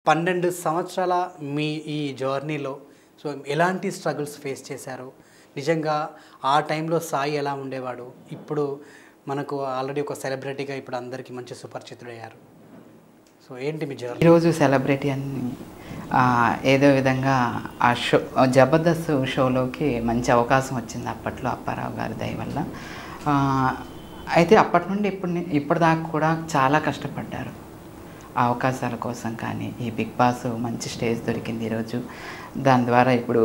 పన్నెండు సంవత్సరాల మీ ఈ జర్నీలో సో ఎలాంటి స్ట్రగుల్స్ ఫేస్ చేశారు నిజంగా ఆ టైంలో సాయి ఎలా ఉండేవాడు ఇప్పుడు మనకు ఆల్రెడీ ఒక సెలబ్రిటీగా ఇప్పుడు అందరికీ మంచి సుపరిచితుడయ్యారు సో ఏంటి మీ జర్నీ ఈరోజు సెలబ్రిటీ అని ఆ, ఏదో విధంగా ఆ షో జబర్దస్త్ షోలోకి మంచి అవకాశం వచ్చింది అప్పట్లో అప్పారావు గారి దయ వల్ల ఆ, అయితే అప్పటి నుండి ఇప్పుడు ని- ఇప్పటిదాకా కూడా చాలా కష్టపడ్డారు ఆ అవకాశాల కోసం కానీ ఈ బిగ్ బాస్ మంచి స్టేజ్ దొరికింది ఈరోజు దాని ద్వారా ఇప్పుడు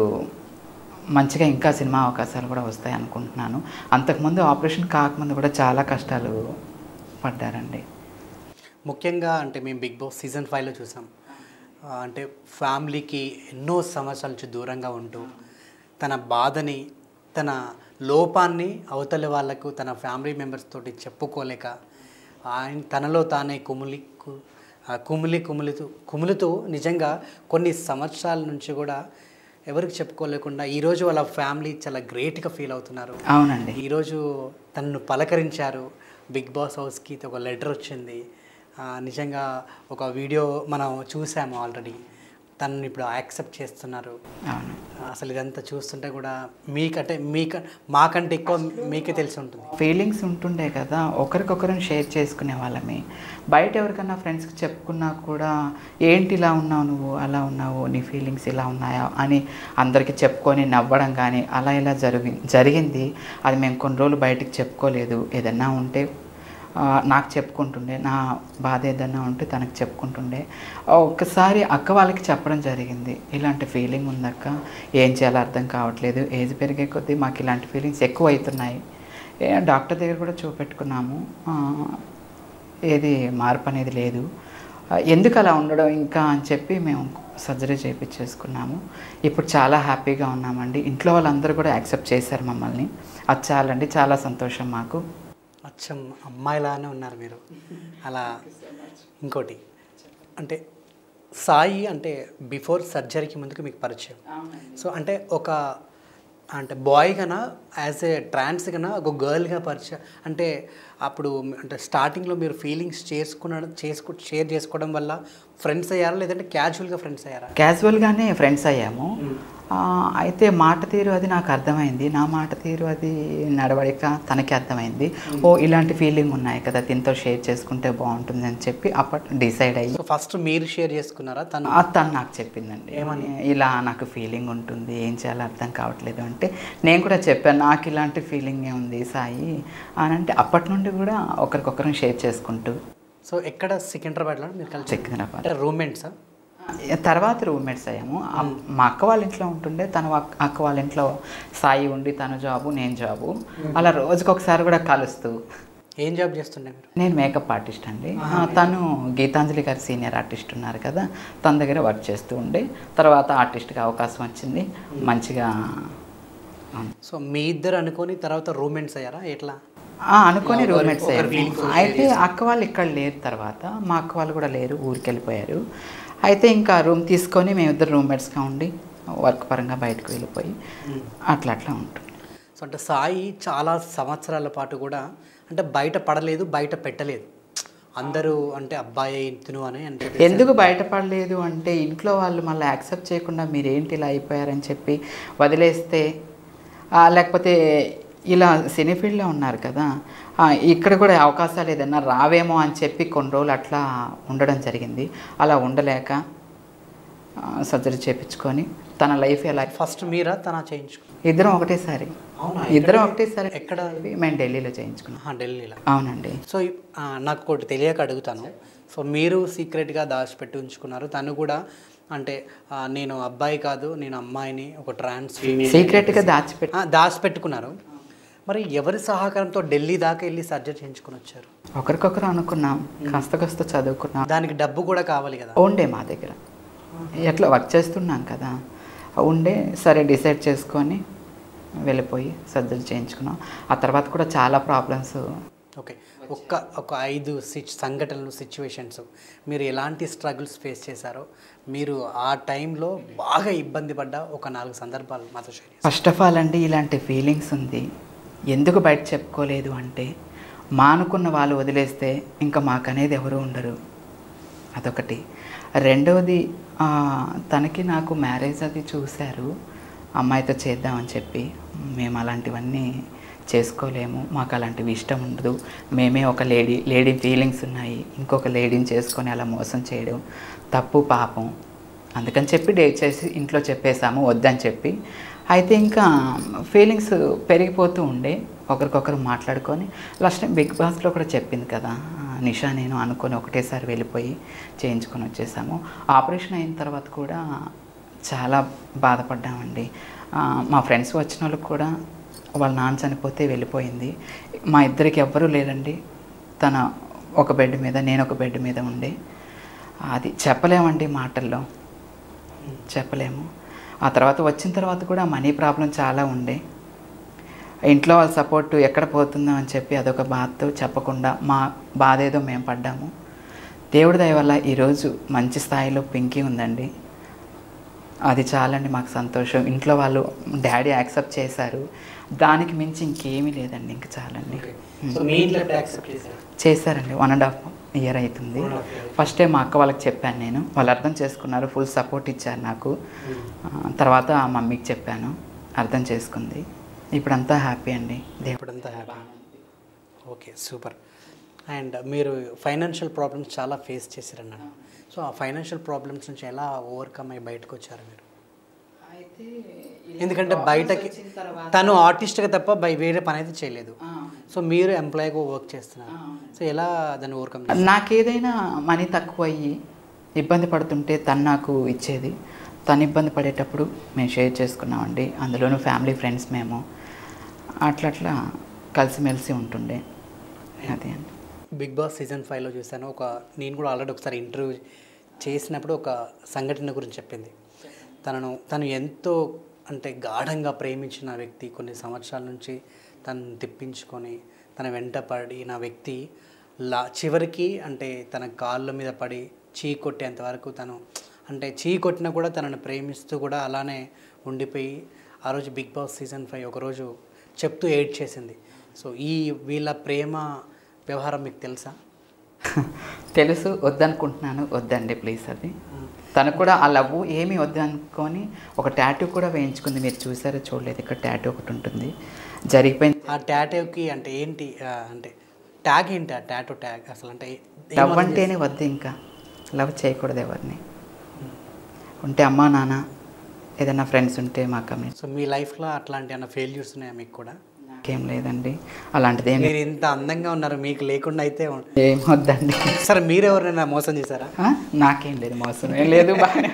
మంచిగా ఇంకా సినిమా అవకాశాలు కూడా వస్తాయి అనుకుంటున్నాను అంతకుముందు ఆపరేషన్ కాకముందు కూడా చాలా కష్టాలు పడ్డారండి ముఖ్యంగా అంటే మేము బిగ్ బాస్ సీజన్ ఫైవ్లో చూసాం ఆ, అంటే ఫ్యామిలీకి ఎన్నో సంవత్సరాల నుంచి దూరంగా ఉంటూ తన బాధని తన లోపాన్ని అవతలి వాళ్ళకు తన ఫ్యామిలీ మెంబర్స్ తోటి చెప్పుకోలేక ఆయన తనలో తానే కుమిలి కు- ఆ, కుమిలి కుమిలితూ కుమిలుతూ నిజంగా కొన్ని సంవత్సరాల నుంచి కూడా ఎవరికి చెప్పుకోలేకుండా ఈరోజు వాళ్ళ ఫ్యామిలీ చాలా గ్రేట్గా ఫీల్ అవుతున్నారు అవునండి ఈరోజు తనను పలకరించారు బిగ్ బాస్ హౌస్కి ఒక లెటర్ వచ్చింది ఆ, నిజంగా ఒక వీడియో మనం చూసాము ఆల్రెడీ తనని ఇప్పుడు యాక్సెప్ట్ చేస్తున్నారు అవును అసలు ఇదంతా చూస్తుంటే కూడా మీకంటే మీక మాకంటే ఎక్కువ మీకే తెలిసి ఉంటుంది ఫీలింగ్స్ ఉంటుండే కదా ఒకరికొకరం షేర్ చేసుకునే వాళ్ళమే బయట ఎవరికన్నా ఫ్రెండ్స్కి చెప్పుకున్నా కూడా ఏంటి ఇలా ఉన్నావు నువ్వు అలా ఉన్నావు నీ ఫీలింగ్స్ ఇలా ఉన్నాయా అని అందరికీ చెప్పుకొని నవ్వడం కానీ అలా ఇలా జరిగి జరిగింది అది మేము కొన్ని రోజులు బయటికి చెప్పుకోలేదు ఏదన్నా ఉంటే ఆ, నాకు చెప్పుకుంటుండే నా బాధ ఏదన్నా ఉంటే తనకు చెప్పుకుంటుండే ఆ, ఒక్కసారి అక్క వాళ్ళకి చెప్పడం జరిగింది ఇలాంటి ఫీలింగ్ ఉందక్క ఏం చేయాలో అర్థం కావట్లేదు ఏజ్ పెరిగే కొద్దీ మాకు ఇలాంటి ఫీలింగ్స్ ఎక్కువ అవుతున్నాయి ఏ, డాక్టర్ దగ్గర కూడా చూపెట్టుకున్నాము ఆ, ఏది మార్పు అనేది లేదు ఆ, ఎందుకు అలా ఉండడం ఇంకా అని చెప్పి మేము సర్జరీ చేయించేసుకున్నాము ఇప్పుడు చాలా హ్యాపీగా ఉన్నామండి ఇంట్లో వాళ్ళందరూ కూడా యాక్సెప్ట్ చేశారు మమ్మల్ని అది చాలండి చాలా సంతోషం మాకు అచ్చం అమ్మాయిలానే ఉన్నారు మీరు అలా ఇంకోటి అంటే సాయి అంటే బిఫోర్ సర్జరీకి ముందుకు మీకు పరిచయం సో అంటే ఒక అంటే బాయ్ కన్నా యాజ్ ఏ ట్రాన్స్ కన్నా ఒక గర్ల్గా పరిచయం అంటే అప్పుడు అంటే స్టార్టింగ్లో మీరు ఫీలింగ్స్ చేసుకున్న చేసుకు షేర్ చేసుకోవడం వల్ల ఫ్రెండ్స్ అయ్యారా లేదంటే క్యాజువల్గా ఫ్రెండ్స్ అయ్యారా క్యాజువల్గానే ఫ్రెండ్స్ అయ్యాము ఆ, అయితే మాట తీరు అది నాకు అర్థమైంది నా మాట తీరు అది నడవడిక తనకి అర్థమైంది ఓ ఇలాంటి ఫీలింగ్ ఉన్నాయి కదా దీంతో షేర్ చేసుకుంటే బాగుంటుంది అని చెప్పి అప్పటి డిసైడ్ అయ్యి సో ఫస్ట్ మీరు షేర్ చేసుకున్నారా తను ఆ, తను నాకు చెప్పిందండి ఏమని ఇలా నాకు ఫీలింగ్ ఉంటుంది ఏం చేయాలో అర్థం కావట్లేదు అంటే నేను కూడా చెప్పాను నాకు ఇలాంటి ఫీలింగ్ ఉంది సాయి అని అంటే అప్పటి నుండి కూడా ఒకరికొకరం షేర్ చేసుకుంటూ సో ఎక్కడ సికింద్రాబాద్లో మీరు కలిసి సికింద్రాబాద్ అంటే రూమ్మేట్సా తర్వాత రూమ్మేట్స్ అయ్యాము ఆ- మా అక్క వాళ్ళ ఇంట్లో ఉంటుండే తను అక్క- అక్క వాళ్ళ ఇంట్లో సాయి ఉండి తను జాబు నేను జాబు అలా రోజుకొకసారి కూడా కలుస్తూ ఏం జాబ్ చేస్తుండే మీరు నేను మేకప్ ఆర్టిస్ట్ అండి ఆ, తను గీతాంజలి గారు సీనియర్ ఆర్టిస్ట్ ఉన్నారు కదా తన దగ్గర వర్క్ చేస్తూ ఉండే తర్వాత ఆర్టిస్ట్గా అవకాశం వచ్చింది మంచిగా ఆ, సో మీ ఇద్దరు అనుకొని తర్వాత రూమ్మేట్స్ అయ్యారా ఎట్లా ఆ, అనుకొని ఒకరి- రూమ్మేట్స్ ఒకరి అయ్యాము feelings share అయితే అక్క వాళ్ళు ఇక్కడ లేరు తర్వాత మా అక్క వాళ్ళు కూడా లేరు ఊరికి వెళ్ళిపోయారు అయితే ఇంకా రూమ్ తీసుకొని మేమిద్దరు రూమ్మేట్స్గా ఉండి వర్క్ పరంగా బయటకు వెళ్ళిపోయి అట్లా అట్లా ఉంటుంది సో అంటే సాయి చాలా సంవత్సరాల పాటు కూడా అంటే బయట పడలేదు బయట పెట్టలేదు అందరూ అంటే అబ్బాయి తిను అని అంటే ఎందుకు బయటపడలేదు అంటే ఇంట్లో వాళ్ళు మళ్ళీ యాక్సెప్ట్ చేయకుండా మీరేంటి ఇలా అయిపోయారని చెప్పి వదిలేస్తే ఆ, లేకపోతే ఇలా సినీ ఫీల్డ్లో ఉన్నారు కదా ఆ, ఇక్కడ కూడా అవకాశాలు ఏదైనా రావేమో అని చెప్పి కొన్ని రోజులు అట్లా ఉండడం జరిగింది అలా ఉండలేక సర్జరీ చేయించుకొని తన లైఫ్ ఎలా ఫస్ట్ మీరా తన చేయించుకో ఇద్దరం ఒకటేసారి అవునా? ఇద్దరం ఒకటేసారి ఎక్కడ? మేము ఢిల్లీలో చేయించుకున్నాం ఆహా, ఢిల్లీలో అవునండి సో ఇప్- ఆ, నాకు ఒకటి తెలియక అడుగుతాను సో మీరు సీక్రెట్గా దాచిపెట్టి ఉంచుకున్నారు తను కూడా అంటే ఆ, నేను అబ్బాయి కాదు నేను అమ్మాయిని ఒక ట్రాన్స్ సీక్రెట్గా దాచిపెట్టి దాచిపెట్టుకున్నారు మరి ఎవరి సహకారంతో ఢిల్లీ దాకా వెళ్ళి సర్జరీ చేయించుకొని వచ్చారు ఒకరికొకరు అనుకున్నాం కాస్త కాస్త చదువుకున్నాం దానికి డబ్బు కూడా కావాలి కదా ఉండే మా దగ్గర ఎట్లా వర్క్ చేస్తున్నాం కదా ఉండే సరే డిసైడ్ చేసుకొని వెళ్ళిపోయి సర్జరీ చేయించుకున్నాం ఆ తర్వాత కూడా చాలా ప్రాబ్లమ్స్ ఓకే ఒక్క ఒక ఐదు సిచ్ సంఘటనలు సిచ్యువేషన్స్ మీరు ఎలాంటి స్ట్రగుల్స్ ఫేస్ చేశారో మీరు ఆ టైంలో బాగా ఇబ్బంది పడ్డ ఒక నాలుగు సందర్భాలు మాతో షేర్ చేస్తారు ఫస్ట్ ఆఫ్ ఆల్ అండి ఇలాంటి ఫీలింగ్స్ ఉంది ఎందుకు బయట చెప్పుకోలేదు అంటే మానుకున్న వాళ్ళు వదిలేస్తే ఇంకా మాకనేది ఎవరు ఉండరు అదొకటి రెండవది ఆ, తనకి నాకు మ్యారేజ్ అది చూశారు అమ్మాయితో చేద్దామని చెప్పి మేము అలాంటివన్నీ చేసుకోలేము మాకు అలాంటివి ఇష్టం ఉండదు మేమే ఒక లేడీ లేడీ ఫీలింగ్స్ ఉన్నాయి ఇంకొక లేడీని చేసుకొని అలా మోసం చేయడం తప్పు పాపం అందుకని చెప్పి డేట్ చేసి ఇంట్లో చెప్పేశాము వద్దని చెప్పి అయితే ఇంకా ఫీలింగ్స్ పెరిగిపోతూ ఉండే ఒకరికొకరు మాట్లాడుకొని లాస్ట్ టైం బిగ్ బాస్లో కూడా చెప్పింది కదా ఆ, నిషా నేను అనుకొని ఒకటేసారి వెళ్ళిపోయి చేయించుకొని వచ్చేసాము ఆపరేషన్ అయిన తర్వాత కూడా చాలా బాధపడ్డామండి ఆ, మా ఫ్రెండ్స్ వచ్చిన వాళ్ళకి కూడా వాళ్ళ నాన్న చనిపోతే వెళ్ళిపోయింది మా ఇద్దరికి ఎవ్వరూ లేరండి తన ఒక బెడ్ మీద నేను ఒక బెడ్ మీద ఉండే అది చెప్పలేమండి మాటల్లో చెప్పలేము ఆ తర్వాత వచ్చిన తర్వాత కూడా మనీ ప్రాబ్లం చాలా ఉండే ఇంట్లో వాళ్ళ సపోర్ట్ ఎక్కడ పోతుందో అని చెప్పి అదొక బాధతో చెప్పకుండా మా బాధ ఏదో మేము పడ్డాము దేవుడి దయ వల్ల ఈరోజు మంచి స్థాయిలో పింకీ ఉందండి అది చాలండి మాకు సంతోషం ఇంట్లో వాళ్ళు డాడీ యాక్సెప్ట్ చేశారు దానికి మించి ఇంకేమీ లేదండి ఇంక చాలండి సో మీ ఇంట్లో ఎప్పుడు యాక్సెప్ట్ చేశారు చేశారండి వన్ అండ్ హాఫ్ ఇయర్ అవుతుంది One and half year. First time మా అక్క వాళ్ళకి చెప్పాను నేను వాళ్ళు అర్థం చేసుకున్నారు ఫుల్ సపోర్ట్ ఇచ్చారు నాకు ఆ, తర్వాత ఆ మమ్మీకి చెప్పాను అర్థం చేసుకుంది ఇప్పుడంతా హ్యాపీ అండి దేవుడు ఇప్పుడంతా హ్యాపీ ఓకే సూపర్ అండ్ మీరు ఫైనాన్షియల్ ప్రాబ్లమ్స్ చాలా ఫేస్ చేశారన్నాడు సో ఆ ఫైనాన్షియల్ ప్రాబ్లమ్స్ నుంచి ఎలా ఓవర్కమ్ అయ్యి బయటకు వచ్చారు మీరు ఎందుకంటే బయటకి తను ఆర్టిస్ట్గా తప్ప బై వేరే పని అయితే చేయలేదు సో మీరు ఎంప్లాయీగా వర్క్ చేస్తున్నారు సో ఎలా దాన్ని ఓవర్కమ్ నాకేదైనా మనీ తక్కువ అయ్యి ఇబ్బంది పడుతుంటే తను నాకు ఇచ్చేది తను ఇబ్బంది పడేటప్పుడు మేము షేర్ చేసుకున్నామండి అందులోనూ ఫ్యామిలీ ఫ్రెండ్స్ మేము అట్లా అట్లా కలిసిమెలిసి ఉంటుండే అదే అండి బిగ్ బాస్ సీజన్ ఫైవ్లో చూశాను ఒక నేను కూడా ఆల్రెడీ ఒకసారి ఇంటర్వ్యూ చేసినప్పుడు ఒక సంఘటన గురించి చెప్పింది తనను తను ఎంతో అంటే గాఢంగా ప్రేమించిన వ్యక్తి కొన్ని సంవత్సరాల నుంచి తను తిప్పించుకొని తన వెంట పడిన వ్యక్తి లా చివరికి అంటే తన కాళ్ళ మీద పడి చీ కొట్టేంత వరకు తను అంటే చీ కొట్టినా కూడా తనను ప్రేమిస్తూ కూడా అలానే ఉండిపోయి ఆ రోజు బిగ్ బాస్ సీజన్ ఫైవ్ ఒకరోజు చెప్తూ ఎయిడ్ చేసింది సో ఈ వీళ్ళ ప్రేమ వ్యవహారం మీకు తెలుసా తెలుసు వద్దనుకుంటున్నాను వద్దండి ప్లీజ్ అది తను కూడా ఆ లవ్ ఏమీ వద్దనుకొని ఒక టాటూ కూడా వేయించుకుంది మీరు చూసారో చూడలేదు ఇక్కడ టాటూ ఒకటి ఉంటుంది జరిగిపోయింది ఆ టాటోకి అంటే ఏంటి ఆ, అంటే ట్యాగ్ ఏంటి ఆ టాటో ట్యాగ్ అసలు అంటే ఏం లవ్ అర్థం అంటేనే వద్దు ఇంకా లవ్ చేయకూడదు ఎవరిని ఉంటే అమ్మా నాన్న ఏదైనా ఫ్రెండ్స్ ఉంటే మా కమ్యూనిటీ సో మీ లైఫ్లో అట్లాంటి అన్న ఫెయిల్యూర్స్ ఉన్నాయా మీకు కూడా నాకేం లేదండి అలాంటిది ఏం మీరు ఇంత అందంగా ఉన్నారు మీకు లేకుండా అయితే ఉం- ఏం వద్దండి సరే మీరు ఎవరైనా మోసం చేశారా ఆ? నాకేం లేదు మోసం ఏం లేదు బాగానే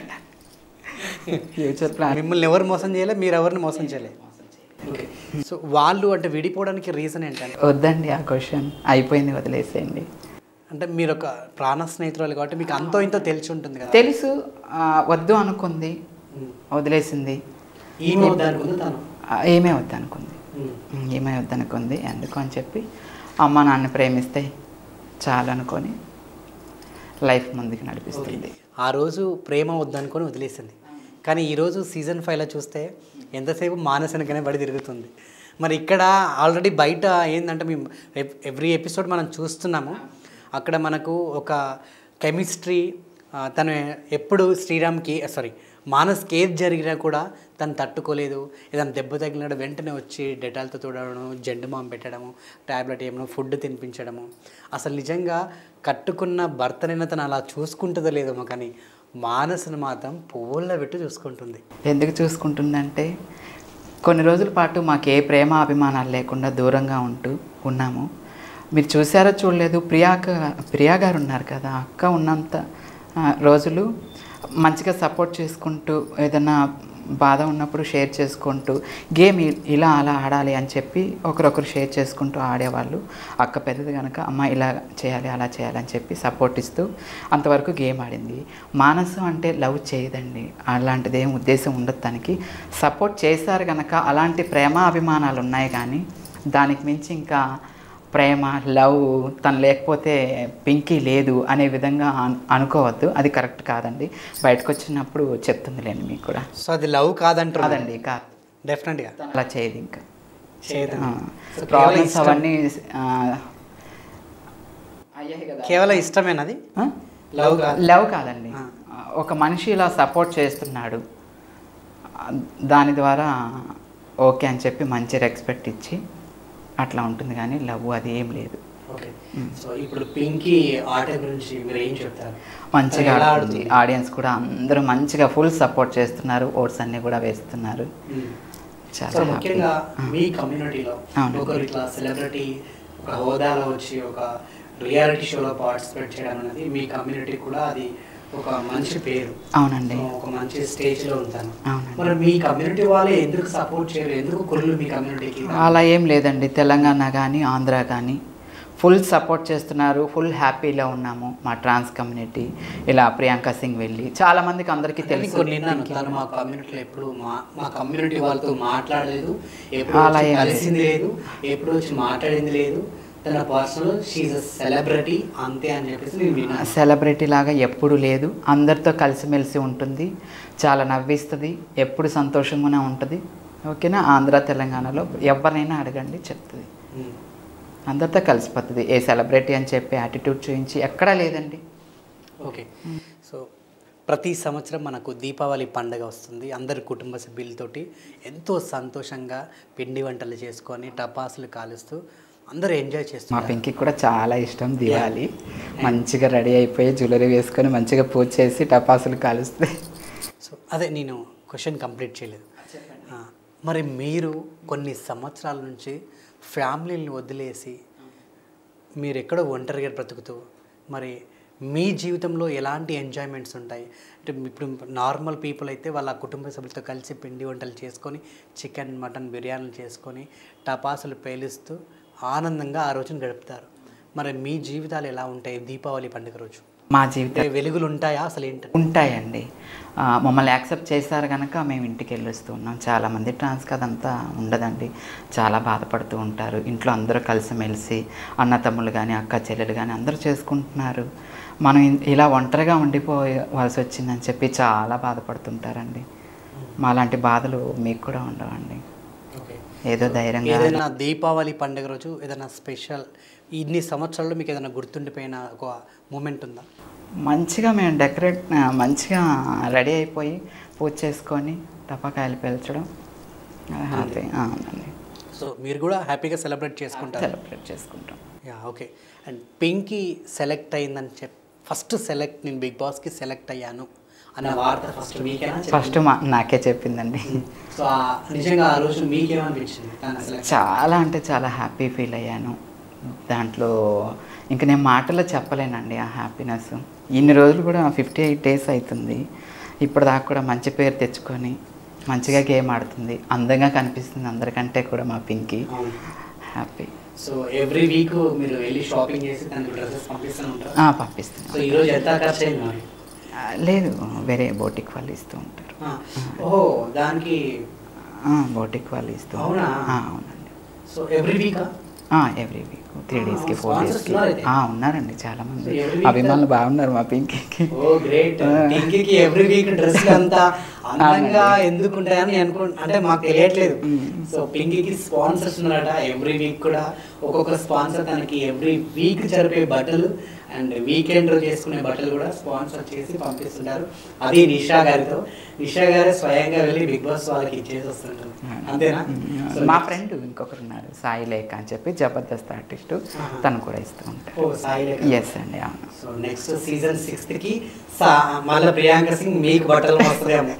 ఫ్యూచర్ ప్లాన్ మిమ్మల్ని ఎవరు మోసం చేయలే మీరు ఎవరిని మోసం చేయలే ఓకే సో వాళ్ళు అంటే విడిపోవడానికి రీజన్ ఏంటంటే వద్దండి ఆ క్వశ్చన్ అయిపోయింది వదిలేసేయండి అంటే మీరు ఒక ప్రాణ స్నేహితురాలు కాబట్టి మీకు అంతో ఇంతో తెలిసి ఉంటుంది కదా తెలుసు ఆ, వద్దు అనుకుంది వదిలేసింది ఈమె వద్దనుకుంది తను ఆ, ఏమే వద్దు అనుకుంది ఉమ్, ఏమే వద్దు అనుకుంది ఎందుకు అని చెప్పి అమ్మ నాన్న ప్రేమిస్తే చాలు అనుకొని లైఫ్ ముందుకు నడిపిస్తుంది ఆ రోజు ప్రేమ వద్దనుకొని వదిలేసింది కానీ ఈరోజు సీజన్ ఫైవ్లో చూస్తే ఎంతసేపు మానసనకనే బడి తిరుగుతుంది మరి ఇక్కడ ఆల్రెడీ బయట ఏంటంటే మేము ఎవ్రీ ఎపిసోడ్ మనం చూస్తున్నాము అక్కడ మనకు ఒక కెమిస్ట్రీ తను ఎప్పుడు శ్రీరామ్కి సారీ మానస్కి ఏది జరిగినా కూడా తను తట్టుకోలేదు ఏదైనా దెబ్బ తగిలినాడు వెంటనే వచ్చి డెటాల్తో తోడడం జెండు మాం పెట్టడము ట్యాబ్లెట్ ఏమో ఫుడ్ తినిపించడము అసలు నిజంగా కట్టుకున్న భర్తనైనా తను అలా చూసుకుంటుందో లేదేమో కానీ మానసును మాత్రం పువ్వుల్లో పెట్టి చూసుకుంటుంది ఎందుకు చూసుకుంటుందంటే కొన్ని రోజుల పాటు మాకు ఏ ప్రేమ అభిమానాలు లేకుండా దూరంగా ఉంటూ ఉన్నాము మీరు చూసారో చూడలేదు ప్రియాక ప్రియా గారు ఉన్నారు కదా అక్క ఉన్నంత ఆ, రోజులు మంచిగా సపోర్ట్ చేసుకుంటూ ఏదైనా బాధ ఉన్నప్పుడు షేర్ చేసుకుంటూ గేమ్ ఇ- ఇలా అలా ఆడాలి అని చెప్పి ఒకరొకరు షేర్ చేసుకుంటూ ఆడేవాళ్ళు అక్క పెద్దది కనుక అమ్మ ఇలా చేయాలి అలా చేయాలి అని చెప్పి సపోర్ట్ ఇస్తూ అంతవరకు గేమ్ ఆడింది మానసు అంటే లవ్ చేయదండి అలాంటిది ఏం ఉద్దేశం ఉండదు తనకి సపోర్ట్ చేశారు కనుక అలాంటి ప్రేమ అభిమానాలు ఉన్నాయి కానీ దానికి మించి ఇంకా ప్రేమ లవ్ తను లేకపోతే పింకీ లేదు అనే విధంగా అను- అనుకోవద్దు అది కరెక్ట్ కాదండి బయటకు వచ్చినప్పుడు చెప్తుందిలేండి మీకు కూడా సో అది లవ్ కాదంటారు కాదండి కాదు డెఫినెట్గా అలా చేయదు ఇంకా చేయదు సో కేవలం ప్రాబ్లమ్స్ ఇష్టం- అవన్నీ ఆ, అయ్యాయి కదా కేవలం ఇష్టమేనది ఆ? లవ్ కాదు లవ్ కాదండి ఆ. ఒక మనిషి ఇలా సపోర్ట్ చేస్తున్నాడు ఆ, దాని ద్వారా ఓకే అని చెప్పి మంచి రెస్పెక్ట్ ఇచ్చి అట్లా ఉంటుంది కానీ లవ్ అది ఏం లేదు ఓకే సో ఇప్పుడు పింకీ ఆట గురించి మీరు ఏం చెప్తారు మంచిగా ఎలా ఆడుతుంది ఆడుతుంది? ఆడియన్స్ కూడా అందరూ మంచిగా ఫుల్ సపోర్ట్ చేస్తున్నారు ఓట్స్ అన్నీ కూడా వేస్తున్నారు మ్మ్. చాలా సో happy. ముఖ్యంగా మీ కమ్యూనిటీలో అవును. ఒకరు ఇట్లా సెలబ్రిటీ ఒక హోదాలో వచ్చి ఒక రియాలిటీ షోలో పార్టిసిపేట్ చేయడం అనేది మీ కమ్యూనిటీ కూడా అది ఒక మంచి పేరు అవునండి సో ఒక మంచి స్టేజ్ లో ఉంటాను అవునండి. మరి మీ కమ్యూనిటీ వాళ్ళే ఎందుకు సపోర్ట్ చేయరు ఎందుకు కుళ్ళు మీ కమ్యూనిటీకి అలా ఏం లేదండి తెలంగాణ కానీ ఆంధ్ర కానీ ఫుల్ సపోర్ట్ చేస్తున్నారు ఫుల్ హ్యాపీలో ఉన్నాము మా ట్రాన్స్ కమ్యూనిటీ ఇలా ప్రియాంక సింగ్ వెళ్ళి చాలా మందికి అందరికీ తెలుసు తెలుసు నిన్నాను తను మా కమ్యూనిటీలో ఎప్పుడు మా మా కమ్యూనిటీ వాళ్ళతో మాట్లాడలేదు ఎప్పుడు అలా వచ్చి ఏం లేదు. కలిసింది లేదు ఎప్పుడు వచ్చి మాట్లాడింది లేదు తన పర్సనల్ షీఈ్ సెలబ్రిటీ అంతే అని చెప్పేసి నేను విన్నాను సెలబ్రిటీ లాగా ఎప్పుడు లేదు అందరితో కలిసిమెలిసి ఉంటుంది చాలా నవ్విస్తుంది ఎప్పుడు సంతోషంగానే ఉంటుంది ఓకేనా ఆంధ్ర తెలంగాణలో ఎవరినైనా అడగండి చెప్తుంది మ్మ్. అందరితో కలిసిపోతుంది ఏ సెలబ్రిటీ అని చెప్పి యాటిట్యూడ్ చూపించి ఎక్కడా లేదండి ఓకే సో ప్రతి సంవత్సరం మనకు దీపావళి పండగ వస్తుంది అందరు కుటుంబ సభ్యులతోటి ఎంతో సంతోషంగా పిండి వంటలు చేసుకొని టపాసులు కాలుస్తూ అందరూ ఎంజాయ్ మా చేస్తున్నారు పింకి కూడా చాలా ఇష్టం దివాలి మంచిగా రెడీ అయిపోయి జ్యువెలరీ వేసుకొని మంచిగా పూజ చేసి టపాసులు కాలుస్తుంది సో అదే నేను క్వశ్చన్ కంప్లీట్ చేయలేదు ఆ, మరి మీరు కొన్ని సంవత్సరాల నుంచి ఫ్యామిలీని వదిలేసి మీరు ఎక్కడో ఒంటరిగా బ్రతుకుతూ మరి మీ జీవితంలో ఎలాంటి ఎంజాయ్మెంట్స్ ఉంటాయి అంటే ఇప్పుడు నార్మల్ పీపుల్ అయితే వాళ్ళ కుటుంబ సభ్యులతో కలిసి పిండి వంటలు చేసుకొని చికెన్ మటన్ బిర్యానీలు చేసుకొని టపాసులు పేలుస్తూ ఆనందంగా ఆ రోజును గడుపుతారు మరి మీ జీవితాలు ఎలా ఉంటాయి దీపావళి పండుగ రోజు మా జీవితం అంటే వెలుగులు ఉంటాయా అసలు ఏంటి ఉంటాయండి ఆ, మమ్మల్ని యాక్సెప్ట్ చేశారు కనుక మేము ఇంటికి వెళ్ళొస్తూ ఉన్నాం చాలామంది ట్రాన్స్ అదంతా ఉండదండి చాలా బాధపడుతూ ఉంటారు ఇంట్లో అందరూ కలిసిమెలిసి అన్న తమ్ముళ్ళు కానీ అక్క చెల్లెలు కానీ అందరూ చేసుకుంటున్నారు మనం ఇన్- ఇలా ఒంటరిగా ఉండిపోవాల్సి వచ్చిందని చెప్పి చాలా బాధపడుతుంటారండి మాలాంటి బాధలు మీకు కూడా ఉండవండి ఓకే ఏదో ధైర్యంగా ఏదైనా దీపావళి పండుగ రోజు ఏదైనా స్పెషల్ ఇన్ని సంవత్సరాల్లో మీకు ఏదైనా గుర్తుండిపోయిన ఒక మూమెంట్ ఉందా మంచిగా మేము డెకరేట్ ఆ, మంచిగా రెడీ అయిపోయి పూజ చేసుకొని టపాకాయలు పేల్చడం అది హ్యాపీ ఆ, అవునండి సో మీరు కూడా హ్యాపీగా సెలబ్రేట్ చేసుకుంటారు సెలబ్రేట్ చేసుకుంటాం yeah okay and Pinky select అయిందని చెప్పి ఫస్ట్ సెలెక్ట్ నేను బిగ్ బాస్కి సెలెక్ట్ అయ్యాను అన్న వార్త ఫస్ట్ మీకేనా ఫస్ట్ మా నాకే చెప్పిందండి సో ఆ- నిజంగా ఆ రోజు మీకేమనిపించింది తన సెలెక్ట్ చాలా అంటే చాలా హ్యాపీ ఫీల్ అయ్యాను దాంట్లో ఇంక నేను మాటల్లో చెప్పలేనండి ఆ హ్యాపీనెస్ ఇన్ని రోజులు కూడా ఫిఫ్టీ ఎయిట్ డేస్ అవుతుంది ఇప్పటిదాకా కూడా మంచి పేరు తెచ్చుకొని మంచిగా గేమ్ ఆడుతుంది అందంగా కనిపిస్తుంది అందరికంటే కూడా మా పింకీ అవును హ్యాపీ సో ఎవ్రీ వీక్ మీరు వెళ్ళి షాపింగ్ చేసి తనకు డ్రెస్సెస్ పంపిస్తూ ఉంటారు సో పంపిస్తున్నాను ఈరోజు ఎంత ఖర్చు అయింది మరి ఆ, లేదు వేరే బోటిక్ వాళ్ళు ఇస్తూ ఉంటారు ఆ, ఓహో దానికి ఆ, బోటిక్ వాళ్ళు ఇస్తూ అవునా? ఉంటారు. ఆ, అవునండి సో ఎవ్రీ వీకా ఎవ్రీ వీక్ త్రీ డేస్కి Ah, ఫోర్ sponsors డేస్కి ఉన్నారు అయితే? ఉన్నారండి చాలా మంది So every week అభిమానులు బాగున్నారు మా పింకీకి ఓ గ్రేట్ పింకీకి ఎవ్రీ వీక్ డ్రెస్ అంతా అందంగా ఎందుకు ఉంటాయని అనుకో అంటే మాకు తెలియట్లేదు సో పింకీకి స్పాన్సర్స్ ఉన్నారట ఎవ్రీ వీక్ కూడా ఒక్కొక్క స్పాన్సర్ తనకి ఎవ్రీ వీక్ జరిపే బట్టలు అండ్ వీకెండ్ రోజు చేసుకునే బట్టలు కూడా స్పాన్సర్ చేసి పంపిస్తుంటారు అది నిషా గారితో నిషా గారే స్వయంగా వెళ్ళి బిగ్ బాస్ వాళ్ళకి ఇచ్చేసి వస్తుంటారు అంతేనా So, మా next- ఫ్రెండ్ ఇంకొకరు ఉన్నారు సాయి లేఖ అని చెప్పి జబర్దస్త్ ఆర్టిస్ట్ ఆహా. తను కూడా ఇస్తూ ఓ ఉంటారు సాయి లేఖ. ఎస్ అండి అవును సో నెక్స్ట్ సీజన్ సిక్స్త్ కి సా- మళ్ళీ ప్రియాంక సింగ్ మీకు బట్టలు వస్తుందేమో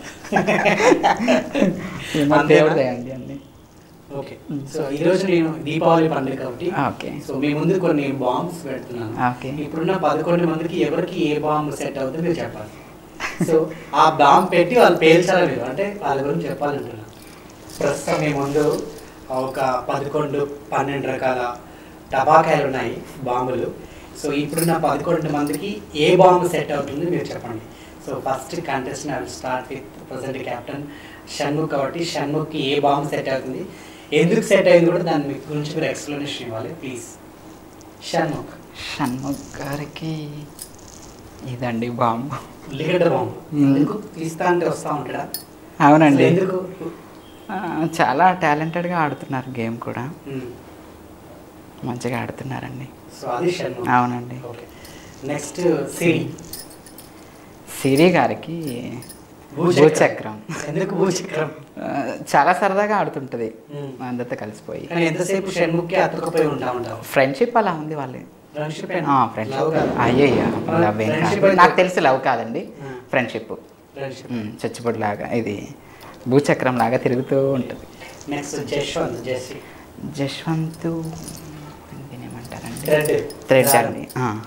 మా అంతేనా? దేవుడే అండి అన్ని ఓకే సో ఈ రోజు నేను దీపావళి పండుగ కాబట్టి ఓకే సో మీ ముందు కొన్ని బాంబ్స్ పెడుతున్నాను ఓకే. ఇప్పుడున్న పదకొండు మందికి ఎవరికి ఏ బాంబ్ సెట్ అవుతుందో మీరు చెప్పాలి సో ఆ బాంబ్ పెట్టి వాళ్ళు పేల్చాలి మీరు అంటే వాళ్ళ గురించి చెప్పాలంటున్నాను ప్రస్తుతం మీ ముందు ఒక పదకొండు పన్నెండు రకాల టపాకాయలు ఉన్నాయి బాంబులు సో ఇప్పుడున్న పదకొండు మందికి ఏ బాంబు సెట్ అవుతుందో మీరు చెప్పండి so first contestant I start with present captain Shanmukh కాబట్టి షణ్ముఖ్కి ఏ బాంబు సెట్ అవుతుంది ఎందుకు సెట్ అయింది కూడా దాని మీ గురించి మీరు ఎక్స్ప్లెనేషన్ ఇవ్వాలి ప్లీజ్ షణ్ముఖ్ షణ్ముఖ్ గారికి ఇదండి బాంబు ఉల్లిగడ్డ బాంబు Hmm. ఎందుకు తీస్తా అంటే వస్తా ఉంటాడా అవునండి అసలు ఎందుకు ఆ, చాలా టాలెంటెడ్గా ఆడుతున్నారు గేమ్ కూడా Hmm. మంచిగా ఆడుతున్నారండి సో అది షణ్ముఖ్ అవునండి ఓకే నెక్స్ట్ సిరి సిరి గారికి భూచక్రం. భూచక్రం ఎందుకు భూచక్రం ఆ, చాలా సరదాగా ఆడుతుంటది మ్మ్. అందరితో కలిసిపోయి కానీ ఎంతసేపు షణ్ముఖి అతుకుపోయి ఉంటా ఉంటారు ఫ్రెండ్షిప్ అలా ఉంది వాళ్ళు ఫ్రెండ్షిప్ ఫ్రెండ్షిప్ అయ్యయ్యా లవ్ ఏం Friendship కాదు అయితే- నాకు తెలిసి లవ్ కాదండి ఆ. ఫ్రెండ్షిప్ ఫ్రెండ్షిప్ చచ్చిపొడి లాగా ఇది భూచక్రం లాగా తిరుగుతూ ఉంటుంది నెక్స్ట్ జశ్వంత్ జెస్సీ జశ్వంత్ దీన్ని ఏమంటారండి థ్రెడ్ థ్రెడ్ అండి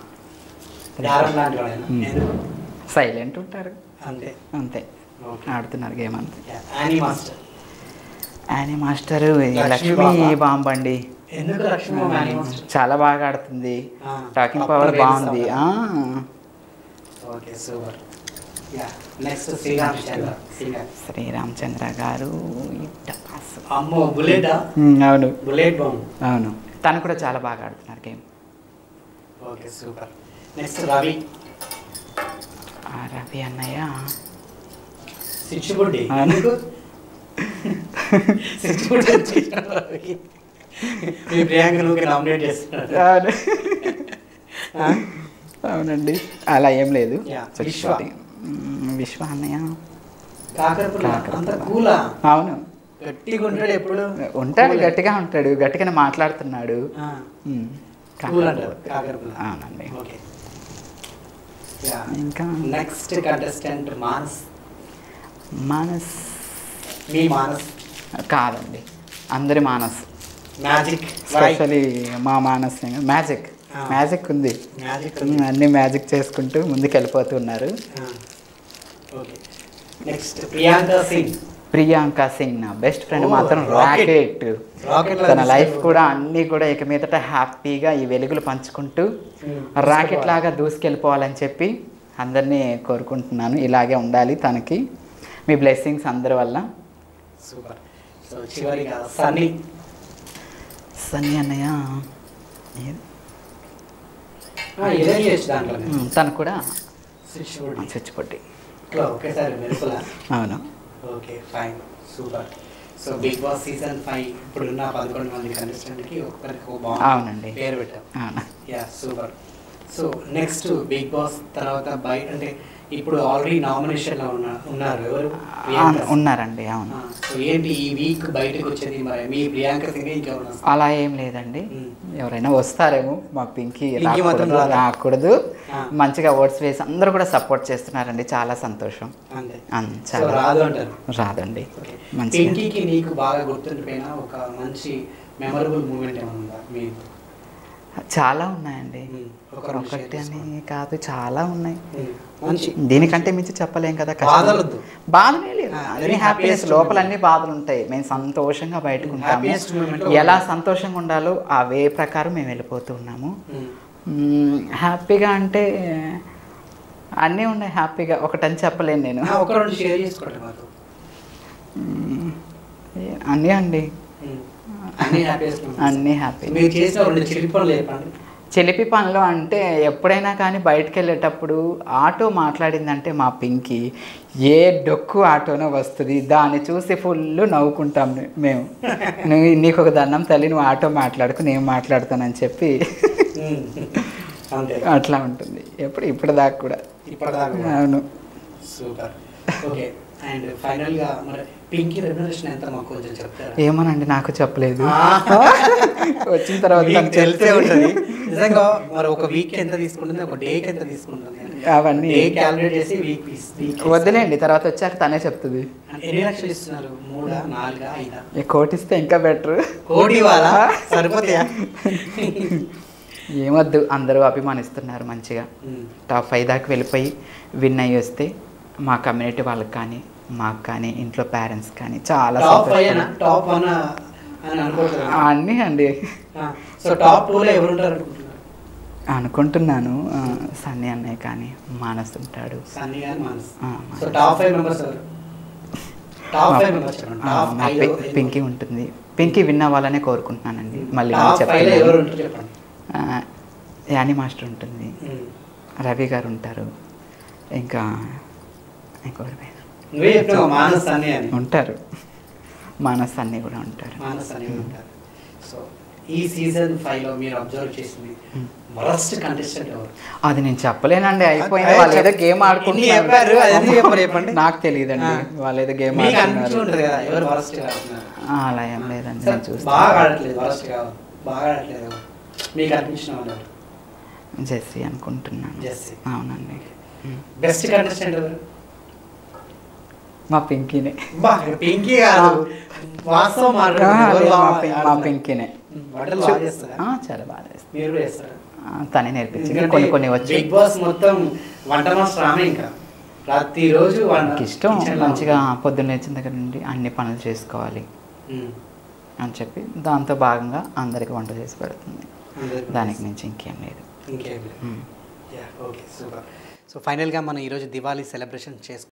దారం లాంటి వాడేనా? మ్మ్. ఎందుకు సైలెంట్ ఉంటారు అంతే అంతే ఓకే ఆడుతున్నారు గేమ్ అంతే Annie master Annie master Lakshmi Lakshmi బాంబ. బాంబ్ అండి ఎందుకు లక్ష్మీ యానీ మాస్టర్ చాలా బాగా ఆడుతుంది ఆ, టాకింగ్ అప్పుడు పవర్ వేరే బాగుంది sound. ఆ. Okay super yeah next Sreeramachandra singer Sreeramachandra గారు ఇట్టపాసు. అమ్మో బుల్లెటా ఉమ్, అవును బుల్లెట్ బాంబ్ అవును తను కూడా చాలా బాగా ఆడుతున్నారు game okay super next Ravi ఆ రవి అన్నయ్య సిచ్చుబుడ్డి ఆ. ఎందుకు సిచ్చుబుడ్డి వచ్చి రవికి. మీ ప్రియాంక నువ్వు నామినేట్ చేస్తున్నాడు అవును ఆ? అవునండి అలా ఏం లేదు Yeah, చచ్చిపోతే. ఉమ్, విశ్వ అన్నయ్య కాకరపుల్ల కాకరపుల్ల. అంత కూలా అవును గట్టిగా ఉంటాడు ఎప్పుడు ఉంటాడు Cool. గట్టిగా ఉంటాడు గట్టిగానే మాట్లాడుతున్నాడు ఆ, ఉమ్, కూల్ అంటారు కాకరపుల్ల అవునండి ఓకే యా ఇంకా నెక్స్ట్ కంటెస్టెంట్ మానస్ మానస్ మీ మానస్ కాదండి అందరి మానస్ మ్యాజిక్ స్పెషలీ మా మానస్ మ్యాజిక్ ఆ. మ్యాజిక్ ఉంది మ్యాజిక్ ఉమ్, అన్ని మ్యాజిక్ చేసుకుంటూ ముందుకు వెళ్ళిపోతున్నారు ఓకే నెక్స్ట్ ప్రియాంక సింగ్ ప్రియాంక సింగ్ నా బెస్ట్ ఫ్రెండ్ ఓ, మాత్రం రాకెట్. రాకెట్ రాకెట్ లాగా తన లైఫ్ తీసుకెళ్ళిపో- కూడా అన్నీ కూడా ఇక మీదట హ్యాపీగా ఈ వెలుగులు పంచుకుంటూ రాకెట్ లాగా దూసుకెళ్ళిపోవాలని చెప్పి అందరినీ కోరుకుంటున్నాను ఇలాగే ఉండాలి తనకి మీ బ్లెస్సింగ్స్ అందరి వల్ల సూపర్ సో చివరిగా సన్నీ సన్నీ అన్నయ్య ఏ- ఇదే చేయొచ్చు దాంట్లో ఉమ్, తను కూడా శిష్యుడి చచ్చిపోట్టి ఇట్లా ఒకేసారి మెరుపులా అవును okay fine super so big boss season five ఇప్పుడున్న పదకొండు మంది కంటెస్టెంట్కి ఒక్కరికి ఒక బాగుంది అవునండి. పేరు పెట్టాం అవును yeah super so next big boss తర్వాత బయట అంటే ఇప్పుడు ఆల్రెడీ నామినేషన్లో ఉన్న ఉన్నారు ఎవరు ప్రియాంక అవును, ఉన్నారండి అవును ఆ, సో ఏంటి ఈ వీక్ బయటకు వచ్చేది మరి మీ ప్రియాంక సింగ్ ఇంకెవరు వస్తారు? అలా ఏం లేదండి మ్మ్. ఎవరైనా వస్తారేమో మా పింకీ పింకీ మాత్రం రాకూడదు, రాదా? రాకూడదు ఆ. మంచిగా ఓట్స్ వేసి అందరూ కూడా సపోర్ట్ చేస్తున్నారండి చాలా సంతోషం అంతే అన్- సో చాలా రాదు అంటారు రాదండి ఓకే. మంచిగా పింకీకి నీకు బాగా గుర్తుండిపోయిన ఒక మంచి మెమరబుల్ మూమెంట్ ఏమైనా ఉందా మీ చాలా ఉన్నాయండి మ్మ్. ఒక రెండు share ఒకటి అని చేసుకోండి. కాదు చాలా ఉన్నాయి మ్మ్. మంచి దీనికంటే మించి చెప్పలేం కదా కష్టం. బాధలొద్దు. బాధలే లేదు ఆ, అన్ని very హ్యాపీనెస్ happiest లోపల moment. అన్ని బాధలు ఉంటాయి మేము సంతోషంగా బయటకు ఉంటాము Happiest moment లో ఎలా ఉంటుంది. సంతోషంగా ఉండాలో ఆ వే ప్రకారం మేము వెళ్ళిపోతూ ఉన్నాము మ్మ్. మ్మ్, హ్యాపీగా అంటే అన్నీ ఉన్నాయి హ్యాపీగా ఒకటని చెప్పలేను నేను ఆ, ఒక రెండు షేర్ చేసుకోండి మాకు మ్మ్, ఏ- అన్నీ అండి మ్మ్. అన్ని హ్యాపీయెస్ట్ అన్నీ హ్యాపీ మీరు చేసిన రెండు చిలిపి పనులు చెప్పండి చెలిపి పనులు అంటే ఎప్పుడైనా కానీ బయటకు వెళ్ళేటప్పుడు ఆటో మాట్లాడిందంటే మా పింకి ఏ డొక్కు ఆటోనో వస్తుంది దాన్ని చూసి ఫుల్ నవ్వుకుంటాం మే- మేము నువ్వు నీకు ఒక దండం తల్లి నువ్వు ఆటో మాట్లాడుకు నేను మాట్లాడుతానని చెప్పి మ్మ్. అంతే అట్లా ఉంటుంది ఎప్పుడు ఇప్పటిదాకా కూడా ఇప్పటిదాకా అవును సూపర్ ఓకే అండ్ ఫైనల్ గా మరి పింకీ రెమ్యునరేషన్ ఎంత మాకు కొంచెం చెప్తారా ఏమోనండి నాకు చెప్పలేదు ఆ. వచ్చిన తర్వాత మీకు నాకు తెలిసే చెప్తుంది. ఉంటుంది నిజంగా మరి ఒక వీక్ ఎంత తీసుకుంటుంది ఒక డేకి ఎంత తీసుకుంటుంది అవన్నీ డే క్యాలిక్యులేట్ చేసి వీక్ వీక్ వద్దులేండి తర్వాత వచ్చాక తనే చెప్తుంది ఎన్ని లక్షలు ఇస్తున్నారు మూడా నాలుగా ఐదా ఈ కోటిస్తే ఇంకా బెటర్ కోటి వాళ్ళ సరిపోతాయా ఏమొద్దు అందరూ అభిమానిస్తున్నారు మంచిగా మ్మ్. టాప్ ఫైవ్ దాకా వెళ్ళిపోయి విన్ అయ్యి వస్తే మా కమ్యూనిటీ వాళ్ళకి కానీ మాకు కానీ ఇంట్లో పేరెంట్స్ కానీ చాలా టాప్ ఫైవ్ సంతోషం. టాప్ వన్ అని అనుకుంటున్నారు అన్నీ అండి సో టాప్ టూలో ఎవరు ఉంటారు అనుకుంటున్నారు అనుకుంటున్నాను ఆ, సన్నీ అన్నయ్య కానీ మానస్ ఉంటాడు సన్నీ గారు మానస్ ఆ, so Manas. Top five members ఎవరు టాప్ మా- ఫైవ్ మెంబర్స్ చెప్పండి ఆ, టాప్ మా ఫైవ్ పి- పింకీ ఉంటుంది పింకీ విన్ అవ్వాలనే కోరుకుంటున్నానండి మళ్ళీ టాప్ ఫైవ్ ఎవరు చెప్పలేదు ఉంటారు చెప్పండి యానీ మాస్టర్ ఉంటుంది మ్మ్. రవి గారు ఉంటారు ఇంకా ఇంకొకరి పేరు నువ్వే చెప్పినావు మానస్ సన్నీ అని ఉంటారు మానస్ అన్నీ కూడా ఉంటారు మానస్ అని ఉంటారు సో ఈ సీజన్ ఫైవ్ లో మీరు అబ్జర్వ్ చేసింది వరస్ట్ కంటెస్టెంట్ ఎవరు అది నేను చెప్పలేనండి అయిపోయింది అదే వాళ్ళు ఏదో చెప్- గేమ్ ఇన్ని చెప్పారు, అది ఎందుకు చెప్పారు చెప్పండి? నాకు తెలియదండి ఆ. వాళ్ళు ఏదో గేమ్ మీకు అనిపించి ఆడుతున్నారు ఉంటుంది కదా ఎవరు వరస్ట్ ఆడుతున్నారు ఆ, అలా ఏం లేదండి సార్, నేను చూస్తాను బాగా ఆడట్లేదు వరస్ట్ గా బాగా ఆడట్లేదు ఎవరు? మీకు అనిపించిన వాళ్ళు ఎవరు? జెస్సీ అనుకుంటున్నాను జెస్సీ. అవునండి ఉమ్. బెస్ట్ కంటెస్టెంట్ ఎవరు మా పింకీనే బా, పింకీ కాదు వాస్తవం ఆ, మాట్లాడండి. ఎవరు లేదు, మా బాగా పిం- మా ఆడుతున్నారు? పింకీనే వంటలు బాగా చేస్తారా ఆ, చాలా బాగా చేస్తాను మీరు కూడా చేస్తారా ఆ, తనే నేర్పించింది ఎందుకంటే కొన్ని కొన్ని వచ్చి బిగ్ బాస్ మొత్తం వంట మాస్టర్ ఆమె ఇంకా ప్రతిరోజు వంట నాకు ఇష్టం kitchen లో మంచిగా పొద్దున్న లేచిన దగ్గర నుండి అన్ని పనులు చేసుకోవాలి ఉమ్. అని చెప్పి దాంతో భాగంగా అందరికి వంట చేసి పెడుతుంది అందరికీ దానికి మించి ఇంకేం లేదు ఇంకేం లేదు um. Yeah okay super so ఫైనల్గా మనం ఈరోజు దివాళీ సెలబ్రేషన్ చేసుకు